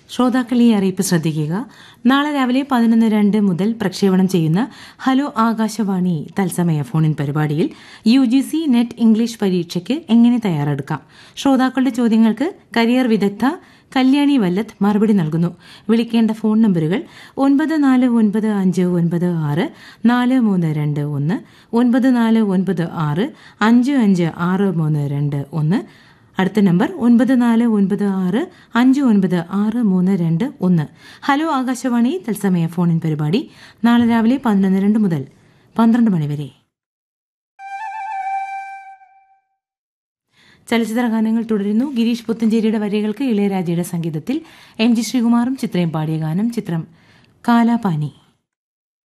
ശ്രോതാക്കൾ ഈ അറിയിപ്പ് ശ്രദ്ധിക്കുക നാളെ രാവിലെ പതിനൊന്ന് രണ്ട് മുതൽ പ്രക്ഷേപണം ചെയ്യുന്ന ഹലോ ആകാശവാണി തത്സമയ ഫോണിൻ പരിപാടിയിൽ U G C net English പരീക്ഷയ്ക്ക് എങ്ങനെ തയ്യാറെടുക്കാം ശ്രോതാക്കളുടെ ചോദ്യങ്ങൾക്ക് കരിയർ വിദഗ്ധ കല്യാണി വല്ലത്ത് മറുപടി നൽകുന്നു വിളിക്കേണ്ട ഫോൺ നമ്പറുകൾ ഒൻപത് നാല് ഒൻപത് അഞ്ച് ഒൻപത് ആറ് നാല് മൂന്ന് രണ്ട് ഒന്ന് ഒൻപത് നാല് ഒൻപത് ആറ് അഞ്ച് അഞ്ച് ആറ് മൂന്ന് രണ്ട് ഒന്ന് അടുത്ത നമ്പർ ഒൻപത് നാല് ഒൻപത് ആറ് അഞ്ച് ഒൻപത് ആറ് മൂന്ന് രണ്ട് ഒന്ന് ഹലോ ആകാശവാണി തത്സമയ ഫോണിൻ പരിപാടി നാളെ രാവിലെ പതിനൊന്ന് രണ്ട് മുതൽ പന്ത്രണ്ട് മണി വരെ ചലച്ചിത്ര ഗാനങ്ങൾ തുടരുന്നു ഗിരീഷ് പുത്തഞ്ചേരിയുടെ വരികൾക്ക് ഇളയരാജയുടെ സംഗീതത്തിൽ എം ജി ശ്രീകുമാറും ചിത്രയും പാടിയ ഗാനം ചിത്രം കാലാപാനി